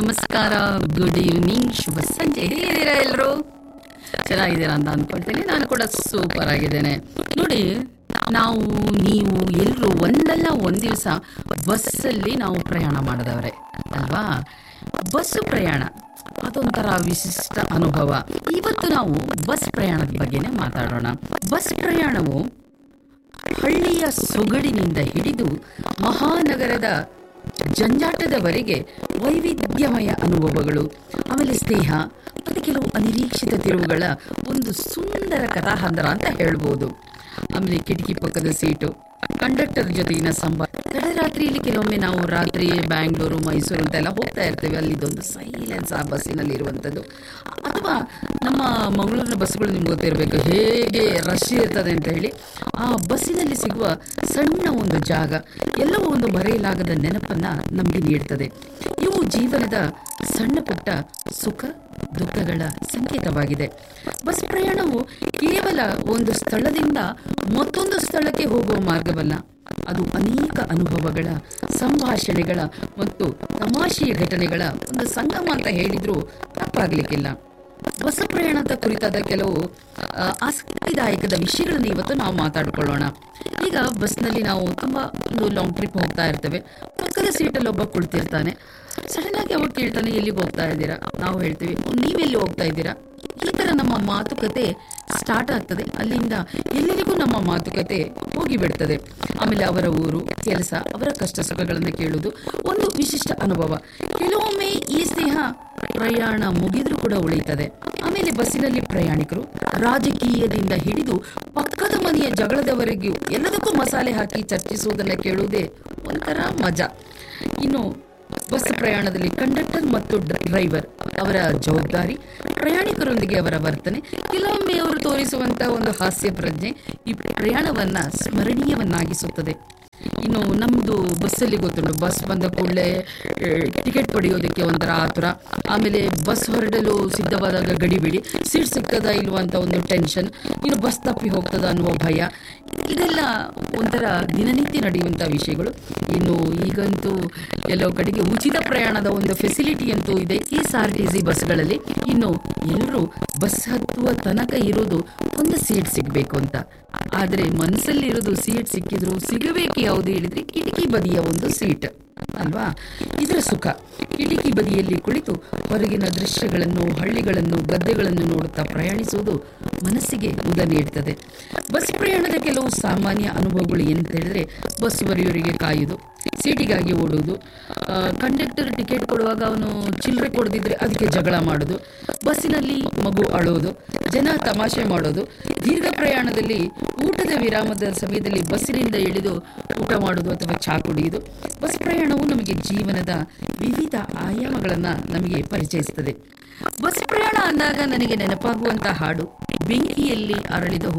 ನಮಸ್ಕಾರ good evening ಶುಭ ಸಂಜೆ ಹೇಗಿದ್ದೀರಾ ಎಲ್ಲರೂ ಚೆನ್ನಾಗಿದ್ದೀರಾ ಅಂತ ಅಂದ್ಕೊಳ್ತೀನಿ ನಾನು ಕೂಡ ಸೂಪರ್ ಆಗಿದ್ದೇನೆ ನೋಡಿ ನಾವು ನೀವು ಎಲ್ಲರೂ ಒಂದಲ್ಲ ಒಂದು ದಿವಸ ಬಸ್ಸಲ್ಲಿ ನಾವು ಪ್ರಯಾಣ ಮಾಡಿದವ್ರೆ ಅಲ್ವಾ ಬಸ್ಸು ಪ್ರಯಾಣ ಅದೊಂಥರ ವಿಶಿಷ್ಟ ಅನುಭವ ಇವತ್ತು ನಾವು ಬಸ್ ಪ್ರಯಾಣದ ಬಗ್ಗೆನೇ ಮಾತಾಡೋಣ ಬಸ್ ಪ್ರಯಾಣವು ಹಳ್ಳಿಯ ಸೊಗಡಿನಿಂದ ಹಿಡಿದು ಮಹಾನಗರದ ಜಂಜಾಟದವರೆಗೆ ವೈವಿಧ್ಯಮಯ ಅನುಭವಗಳು ಆಮೇಲೆ ಸ್ನೇಹ ಮತ್ತು ಕೆಲವು ಅನಿರೀಕ್ಷಿತ ತಿರುವುಗಳ ಒಂದು ಸುಂದರ ಕಥಾಹಂದರ ಅಂತ ಹೇಳ್ಬೋದು ಆಮೇಲೆ ಕಿಟಕಿ ಪಕ್ಕದ ಸೀಟು ಕಂಡಕ್ಟರ್ ಜೊತೆಗಿನ ಸಂಭಾಷಣೆ ತಡರಾತ್ರಿಯಲ್ಲಿ ಕೆಲವೊಮ್ಮೆ ನಾವು ರಾತ್ರಿ ಬ್ಯಾಂಗ್ಳೂರು ಮೈಸೂರು ಅಂತೆಲ್ಲ ಹೋಗ್ತಾ ಇರ್ತೇವೆ ಅಲ್ಲಿದೊಂದು ಸೈಲೆನ್ಸ್ ಆ ಬಸ್ಸಿನಲ್ಲಿ ಇರುವಂಥದ್ದು ಅಥವಾ ನಮ್ಮ ಮಂಗಳೂರಿನ ಬಸ್ಸುಗಳು ನಿಮ್ಗೆ ಗೊತ್ತಿರಬೇಕು ಹೇಗೆ ರಶ್ ಇರ್ತದೆ ಅಂತ ಹೇಳಿ ಆ ಬಸ್ಸಿನಲ್ಲಿ ಸಿಗುವ ಸಣ್ಣ ಒಂದು ಜಾಗ ಎಲ್ಲವೂ ಒಂದು ಮರೆಯಲಾಗದ ನೆನಪನ್ನ ನಮಗೆ ನೀಡ್ತದೆ ಇವು ಜೀವನದ ಸಣ್ಣ ಪುಟ್ಟ ಸುಖ ದುಃಖಗಳ ಸಂಕೇತವಾಗಿದೆ ಬಸ್ ಪ್ರಯಾಣವು ಕೇವಲ ಒಂದು ಸ್ಥಳದಿಂದ ಮತ್ತೊಂದು ಸ್ಥಳಕ್ಕೆ ಹೋಗುವ ಮಾರ್ಗವಲ್ಲ ಅದು ಅನೇಕ ಅನುಭವಗಳ ಸಂಭಾಷಣೆಗಳ ಮತ್ತು ತಮಾಷೆಯ ಘಟನೆಗಳ ಒಂದು ಸಂಗಮ ಅಂತ ಹೇಳಿದ್ರೂ ತಪ್ಪಾಗ್ಲಿಕ್ಕಿಲ್ಲ ಬಸ್ ಪ್ರಯಾಣದ ಕುರಿತಾದ ಕೆಲವು ಆ, ಆಸಕ್ತಿದಾಯಕದ ವಿಷಯಗಳನ್ನು ಇವತ್ತು ನಾವು ಮಾತಾಡ್ಕೊಳ್ಳೋಣ ಈಗ ಬಸ್ನಲ್ಲಿ ನಾವು ತುಂಬಾ ಒಂದು ಲಾಂಗ್ ಟ್ರಿಪ್ ಹೋಗ್ತಾ ಇರ್ತೇವೆ ಪಕ್ಕದ ಸೀಟಲ್ಲಿ ಒಬ್ಬ ಕುಳಿತಿರ್ತಾನೆ ಸಡನ್ ಆಗಿ ಅವಾಗ ಕೇಳ್ತಾನೆ ಎಲ್ಲಿಗೆ ಹೋಗ್ತಾ ಇದ್ದೀರಾ ನಾವು ಹೇಳ್ತೀವಿ ನೀವೆಲ್ಲಿ ಹೋಗ್ತಾ ಇದ್ದೀರಾ ಈ ತರ ನಮ್ಮ ಮಾತುಕತೆ ಸ್ಟಾರ್ಟ್ ಆಗ್ತದೆ ಅಲ್ಲಿಂದ ಎಲ್ಲರಿಗೂ ನಮ್ಮ ಮಾತುಕತೆ ಹೋಗಿಬಿಡ್ತದೆ ಆಮೇಲೆ ಅವರ ಊರು ಕೆಲಸ ಅವರ ಕಷ್ಟ ಸುಖಗಳನ್ನು ಕೇಳುವುದು ಒಂದು ವಿಶಿಷ್ಟ ಅನುಭವ ಕೆಲವೊಮ್ಮೆ ಈ ಸ್ನೇಹ ಪ್ರಯಾಣ ಮುಗಿದ್ರೂ ಕೂಡ ಉಳಿತದೆ ಆಮೇಲೆ ಬಸ್ಸಿನಲ್ಲಿ ಪ್ರಯಾಣಿಕರು ರಾಜಕೀಯದಿಂದ ಹಿಡಿದು ಪಕ್ಕದ ಮನೆಯ ಜಗಳದವರೆಗೂ ಎಲ್ಲದಕ್ಕೂ ಮಸಾಲೆ ಹಾಕಿ ಚರ್ಚಿಸುವುದನ್ನ ಕೇಳುವುದೇ ಒಂಥರ ಮಜಾ ಇನ್ನು ಬಸ್ ಪ್ರಯಾಣದಲ್ಲಿ ಕಂಡಕ್ಟರ್ ಮತ್ತು ಡ್ರೈವರ್ ಅವರ ಜವಾಬ್ದಾರಿ ಪ್ರಯಾಣಿಕರೊಂದಿಗೆ ಅವರ ವರ್ತನೆ ಕೆಲವೊಮ್ಮೆ ಅವರು ತೋರಿಸುವಂತಹ ಒಂದು ಹಾಸ್ಯ ಪ್ರಜ್ಞೆ ಈ ಪ್ರಯಾಣವನ್ನ ಸ್ಮರಣೀಯವನ್ನಾಗಿಸುತ್ತದೆ ಇನ್ನು ನಮ್ದು ಬಸ್ಸಲ್ಲಿ ಗೊತ್ತುಂಟು ಬಸ್ ಬಂದ ಕೂಡಲೇ ಟಿಕೆಟ್ ಪಡೆಯೋದಕ್ಕೆ ಒಂಥರ ಆತುರ ಆಮೇಲೆ ಬಸ್ ಹೊರಡಲು ಸಿದ್ಧವಾದಾಗ ಗಡಿಬಿಡಿ ಸೀಟ್ ಸಿಗ್ತದಾ ಇಲ್ವಾ ಅಂತ ಒಂದು ಟೆನ್ಷನ್ ಇನ್ನು ಬಸ್ ತಪ್ಪಿ ಹೋಗ್ತದ ಅನ್ನುವ ಭಯ ಇದೆಲ್ಲ ಒಂಥರ ದಿನನಿತ್ಯ ನಡೆಯುವಂಥ ವಿಷಯಗಳು ಇನ್ನು ಈಗಂತೂ ಕೆಲವು ಕಡೆಗೆ ಉಚಿತ ಪ್ರಯಾಣದ ಒಂದು ಫೆಸಿಲಿಟಿ ಅಂತೂ ಇದೆ ಈ ಆರ್ ಟಿ ಸಿ ಬಸ್ಗಳಲ್ಲಿ ಇನ್ನು ಎಲ್ಲರೂ ಬಸ್ ಹತ್ತುವ ತನಕ ಇರೋದು ಒಂದು ಸೀಟ್ ಸಿಗಬೇಕು ಅಂತ ಆದ್ರೆ ಮನಸ್ಸಲ್ಲಿ ಇರೋದು ಸೀಟ್ ಸಿಕ್ಕಿದ್ರು ಸಿಗಬೇಕು ಯಾವುದು ಹೇಳಿದ್ರೆ ಕಿಟಕಿ ಬದಿಯ ಒಂದು ಸೀಟ್ ಅಲ್ವಾ ಇದರ ಸುಖ ಕಿಟಕಿ ಬದಿಯಲ್ಲಿ ಕುಳಿತು ಹೊರಗಿನ ದೃಶ್ಯಗಳನ್ನು ಹಳ್ಳಿಗಳನ್ನು ಗದ್ದೆಗಳನ್ನು ನೋಡುತ್ತಾ ಪ್ರಯಾಣಿಸುವುದು ಮನಸ್ಸಿಗೆ ಮುದ ನೀಡುತ್ತದೆ ಬಸ್ ಪ್ರಯಾಣದ ಕೆಲವು ಸಾಮಾನ್ಯ ಅನುಭವಗಳು ಏನಂತ ಹೇಳಿದ್ರೆ ಬಸ್ ಬರೆಯೋರಿಗೆ ಕಾಯುವುದು ಸೀಟಿಗಾಗಿ ಓಡುವುದು ಆ, ಕಂಡಕ್ಟರ್ ಟಿಕೆಟ್ ಕೊಡುವಾಗ ಅವನು ಚಿಲ್ಲರೆ ಕೊಡದಿದ್ರೆ ಅದಕ್ಕೆ ಜಗಳ ಮಾಡೋದು ಬಸ್ಸಿನಲ್ಲಿ ಮಗು ಅಳೋದು ಜನ ತಮಾಷೆ ಮಾಡೋದು ದೀರ್ಘ ಪ್ರಯಾಣದಲ್ಲಿ ಊಟದ ವಿರಾಮದ ಸಮಯದಲ್ಲಿ ಬಸ್ಸಿನಿಂದ ಇಳಿದು ಊಟ ಮಾಡೋದು ಅಥವಾ ಚಹಾ ಕುಡಿಯುವುದು ಬಸ್ ಪ್ರಯಾಣವು ನಮಗೆ ಜೀವನದ ವಿವಿಧ ಆಯಾಮಗಳನ್ನ ನಮಗೆ ಪರಿಚಯಿಸುತ್ತದೆ ಬಸ್ ಪ್ರಯಾಣ ಅಂದಾಗ ನನಗೆ ನೆನಪಾಗುವಂತ ಹಾಡು ಬೆಂಕಿಯಲ್ಲಿ ಅರಳಿದ